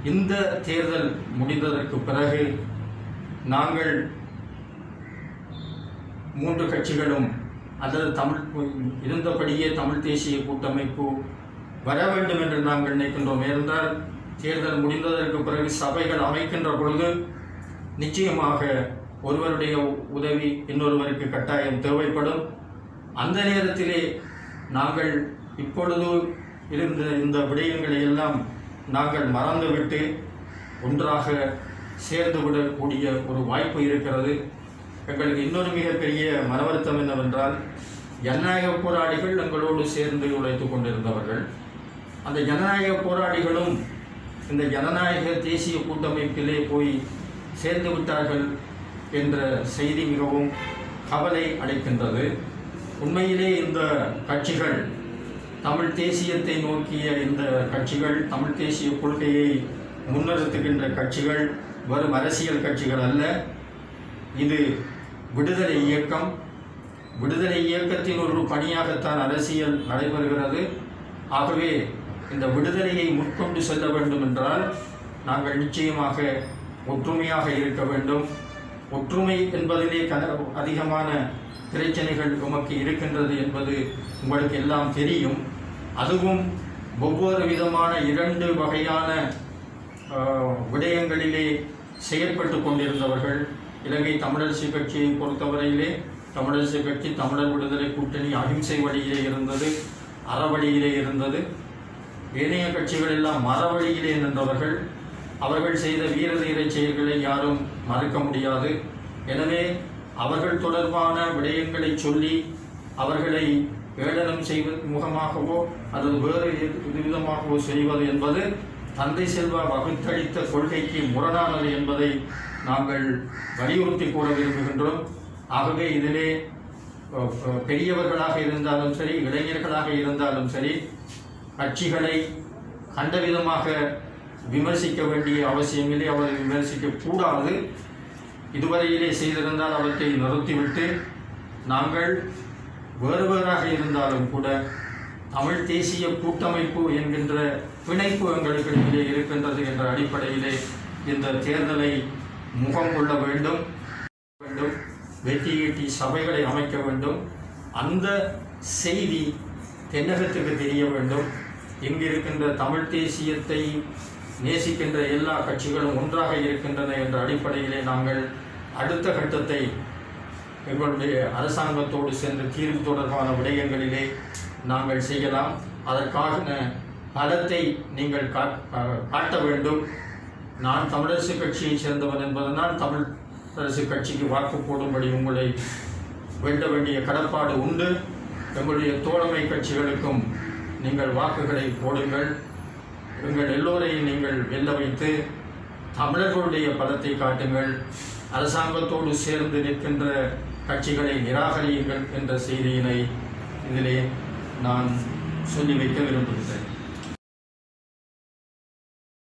இந்த தேர்தல் முடிந்ததற்கு பிறகு நாங்கள் மூன்று கட்சிகளும் அல்லது தமிழ் இருந்தபடியே தமிழ் தேசிய கூட்டமைப்பு வர வேண்டும் என்று நாங்கள் நினைக்கின்றோம் ஏனென்றால் தேர்தல் முடிந்ததற்கு பிறகு சபைகள் அமைக்கின்ற பொழுது நிச்சயமாக ஒருவருடைய உதவி இன்னொருவருக்கு கட்டாயம் தேவைப்படும் அந்த நேரத்திலே நாங்கள் இப்பொழுது இருந்த இந்த விடயங்களை எல்லாம் நாங்கள் மறந்துவிட்டு ஒன்றாக சேர்ந்து விடக்கூடிய ஒரு வாய்ப்பு இருக்கிறது எங்களுக்கு இன்னொரு மிகப்பெரிய மன வருத்தம் என்னவென்றால் ஜனநாயக போராளிகள் எங்களோடு சேர்ந்து உழைத்துக் கொண்டிருந்தவர்கள் அந்த ஜனநாயக போராளிகளும் இந்த ஜனநாயக தேசிய கூட்டமைப்பிலே போய் சேர்ந்து விட்டார்கள் என்ற செய்தி மிகவும் கவலை அளிக்கின்றது உண்மையிலே இந்த கட்சிகள் தமிழ் தேசியத்தை நோக்கிய இந்த கட்சிகள் தமிழ் தேசிய கொள்கையை முன்னிறுத்துகின்ற கட்சிகள் வெறும் அரசியல் கட்சிகள் அல்ல இது விடுதலை இயக்கம் விடுதலை இயக்கத்தின் ஒரு பணியாகத்தான் அரசியல் நடைபெறுகிறது ஆகவே இந்த விடுதலையை முற்கொண்டு செல்ல வேண்டும் என்றால் நாங்கள் நிச்சயமாக ஒற்றுமையாக இருக்க வேண்டும் ஒற்றுமை என்பதிலே கன அதிகமான பிரச்சனைகள் உமக்கு இருக்கின்றது என்பது உங்களுக்கு எல்லாம் தெரியும் அதுவும் ஒவ்வொரு விதமான இரண்டு வகையான ஆஹ், விடயங்களிலே செயற்பட்டு கொண்டிருந்தவர்கள் இலங்கை தமிழரசு கட்சியை பொறுத்தவரையிலே தமிழரசு கட்சி தமிழர் விடுதலை கூட்டணி அகிம்சை வழியிலே இருந்தது அறவழியிலே இருந்தது ஏனைய கட்சிகள் எல்லாம் மரவழியிலே நின்றவர்கள் அவர்கள் செய்த வீர தீர செயல்களை யாரும் மறுக்க முடியாது எனவே அவர்கள் தொடர்பான விடயங்களை சொல்லி அவர்களை ஏளனம் செய்வது முகமாகவோ அல்லது வேறு எது விதமாகவோ செய்வது என்பது தந்தை செல்வா வகுத்தளித்த கொள்கைக்கு முரணானது என்பதை நாங்கள் வலியுறுத்தி கூற விரும்புகின்றோம் ஆகவே இதிலே அஹ், அஹ், பெரியவர்களாக இருந்தாலும் சரி இளைஞர்களாக இருந்தாலும் சரி கட்சிகளை கண்ட விதமாக விமர்சிக்க வேண்டிய அவசியமில்லை அவரை விமர்சிக்க கூடாது இதுவரையிலே செய்திருந்தால் அவற்றை நிறுத்திவிட்டு நாங்கள் வேறு வேறாக இருந்தாலும் கூட தமிழ் தேசிய கூட்டமைப்பு என்கின்ற பிணைப்பு எங்களுக்கு இடையிலே இருக்கின்றது என்ற அடிப்படையிலே இந்த தேர்தலை முகம் கொள்ள வேண்டும் வேண்டும் வெற்றியீட்டி சபைகளை அமைக்க வேண்டும் அந்த செய்தி தென்னகத்துக்கு தெரிய வேண்டும் இங்கு இருக்கின்ற தமிழ் தேசியத்தை நேசிக்கின்ற எல்லா கட்சிகளும் ஒன்றாக இருக்கின்றன என்ற அடிப்படையிலே நாங்கள் அடுத்த கட்டத்தை எங்களுடைய அரசாங்கத்தோடு சென்று தீர்வு தொடர்பான விடயங்களிலே நாங்கள் செய்யலாம் அதற்கான பலத்தை நீங்கள் காட்- அஹ், காட்ட வேண்டும் நான் தமிழரசு கட்சியை சேர்ந்தவன் என்பதனால் தமிழரசு கட்சிக்கு வாக்கு போடும்படி உங்களை வேண்ட வேண்டிய கடப்பாடு உண்டு எங்களுடைய தோழமை கட்சிகளுக்கும் நீங்கள் வாக்குகளை போடுங்கள் எங்கள் எல்லோரையும் நீங்கள் வெல்ல வைத்து தமிழர்களுடைய பலத்தை காட்டுங்கள் அரசாங்கத்தோடு சேர்ந்து நிற்கின்ற கட்சிகளை நிராகரியுங்கள் என்ற செய்தியினை இதிலே நான் சொல்லி வைக்க விரும்புகிறேன்